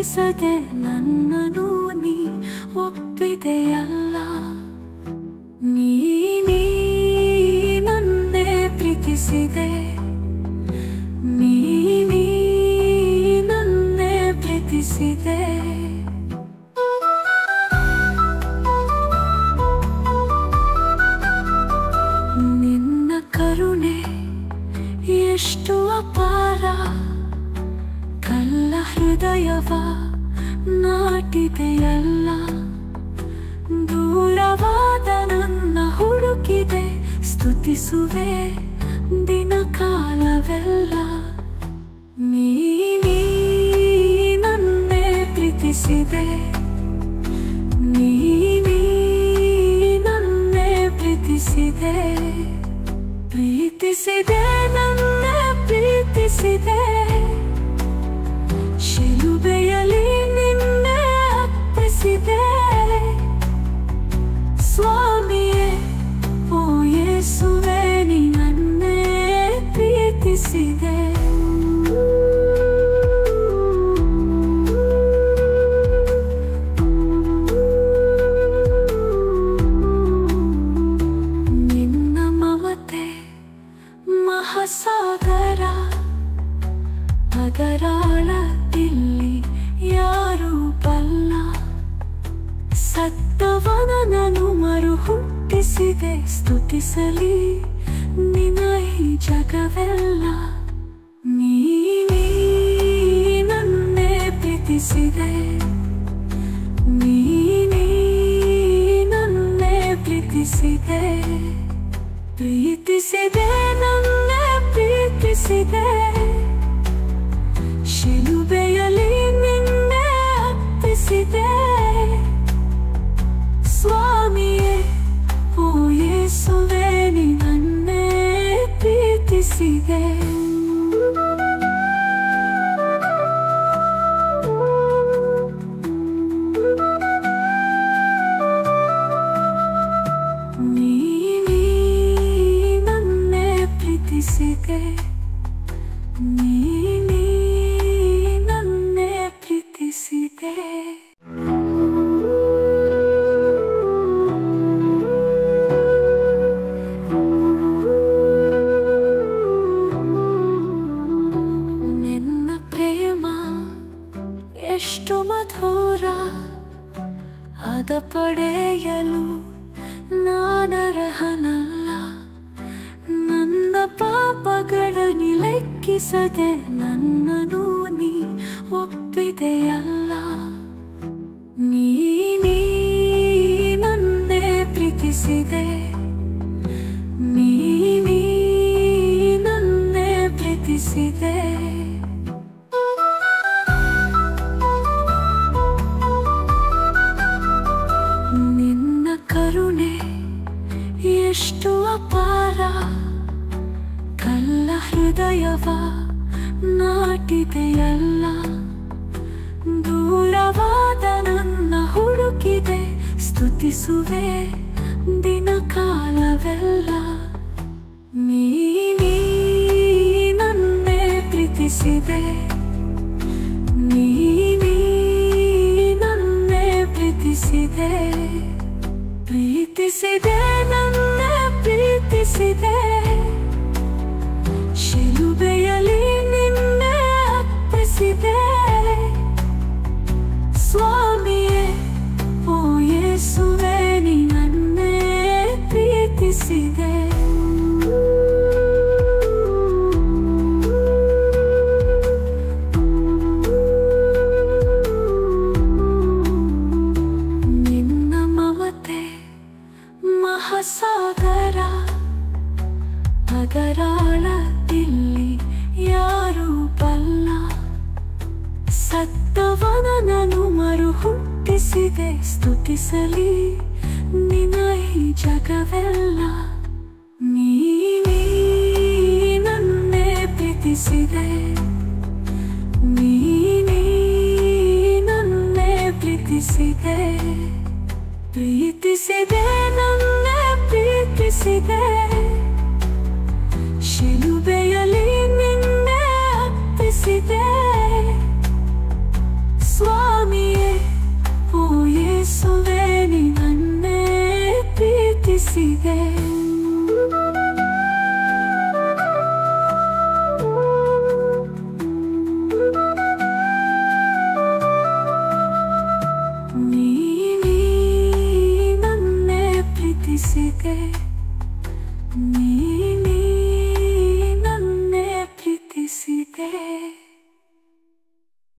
ಲೆಕ್ಕಿಸದೆ ನನ್ನನು ನೀ ಒಪ್ಪಿದೆಯಲ್ಲ ನೀ ನನ್ನೇ ಪ್ರೀತಿಸಿದೆ ನೀ ನನ್ನೇ ಪ್ರೀತಿಸಿದೆ ನಿನ್ನ ಕರುಣೆ ಎಷ್ಟು ಅಪಾರ ಕಲ್ಲ ಹೃದಯವ ನಾಟಿದೆಯಲ್ಲ ದೂರವಾದ ನನ್ನ ಹುಡುಕಿದೆ ಸ್ತುತಿಸುವೆ ದಿನ ಕಾಲವೆಲ್ಲ ನೀ ನೀ ನನ್ನೇ ಪ್ರೀತಿಸಿದೆ ನೀ ನೀ ನನ್ನೇ ಪ್ರೀತಿಸಿದೆ ಪ್ರೀತಿಸಿದೆ ನನ್ನ ಪ್ರೀತಿಸಿದೆ ಶಿಲುಬೆಯಲ್ಲಿ ನಿನ್ನೆ ಅಪ್ಪಿಸಿದೆ ಸ್ವಾಮಿಯೇ ಓ ಯೇಸುವೆ ನೀ ನನ್ನೇ ಪ್ರೀತಿಸಿದೆ ನಿನ್ನ ಮಮತೆ ಮಹಾಸಾಗರ ಅದರಾಳ ಇಲ್ಲಿ ಯಾರು ಬಲ್ಲ ಸತ್ತವನನು ಮರು ಹುಟ್ಟಿಸಿದೆ ಸ್ತುತಿಸಲಿ ನಿನ ಈ ಜಗವೆಲ್ಲ ನೀ ನೀ ನನ್ನೇ ಪ್ರೀತಿಸಿದೆ ನೀ ನೀ ನನ್ನೇ ಪ್ರೀತಿಸಿದೆ ಪ್ರೀತಿಸಿದೆ ನನ್ನೇ ಪ್ರೀತಿಸಿದೆ ಶಿಲುಬೆಯಲ್ಲಿ ನಿನ್ನೆ ಅಪ್ಪಿಸಿದೆ ಸ್ವಾಮಿಯೇ ಓ ಯೇಸುವೆ ನೀ ನನ್ನೇ ಪ್ರೀತಿಸಿದೆ ನೀ ನೀ ನನ್ನೇ ಪ್ರೀತಿಸಿದೆ ನೀ ನೀ ನನ್ನೇ ಪ್ರೀತಿಸಿದೆ ನಿನ್ನ ಪ್ರೇಮ ಎಷ್ಟು ಮಧುರ ಅದ ಪಡೆಯಲು ನಾನರ್ಹನಲ್ಲ ನನ್ನ ಪಾಪಗಳನ್ನು ಲೆಕ್ಕಿಸದೆ ನನ್ನನು ನೀ ಒಪ್ಪಿದೆಯಲ್ಲ ನೀ ನೀ ನನ್ನೇ ಪ್ರೀತಿಸಿದೆ ನೀ ನೀ ನನ್ನೇ ಪ್ರೀತಿಸಿದೆ ನಿನ್ನ ಕರುಣೆ ಎಷ್ಟು ಅಪಾರ ಕಲ್ಲ ಹೃದಯವ ನಾಟಿದೆಯಲ್ಲ ದೂರವಾದ ನನ್ನ ಹುಡುಕಿದೆ ಸ್ತುತಿಸುವೆ ದಿನ ಕಾಲವೆಲ್ಲ ನೀ ನೀ ನನ್ನೇ ಪ್ರೀತಿಸಿದೆ ನೀ ನೀ ನನ್ನೇ ಪ್ರೀತಿಸಿದೆ ಪ್ರೀತಿಸಿದೆ ನನ್ನ ಪ್ರೀತಿಸಿದೆ ಶಿಲುಬೆಯಲ್ಲಿ ನಿನ್ನೆ ಅಪ್ಪಿಸಿದೆ ಸ್ವಾಮಿಯೇ ಓ ಯೇಸುವೆ ನೀ ನನ್ನೇ ಪ್ರೀತಿಸಿದೆ ನಿನ್ನ ಮಮತೆ ಮಹಾಸಾಗರ ಅದರಾಳ ಇಲ್ಲಿ ಯಾರು ಬಲ್ಲ ಸತ್ತವನನು ಮರು ಹುಟ್ಟಿಸಿದೆ ಸ್ತುತಿಸಲಿ ನಿನ ಈ ಜಗವೆಲ್ಲ ನೀ ನೀ ನನ್ನೇ ಪ್ರೀತಿಸಿದೆ ನೀ ನೀ ನನ್ನೇ ಪ್ರೀತಿಸಿದೆ ಪ್ರೀತಿಸಿದೆ ನನ್ನೇ ಪ್ರೀತಿಸಿದೆ ಶಿಲುಬೆಯಲ್ಲಿ ನಿನ್ನೆ ಅಪ್ಪಿಸಿದೆ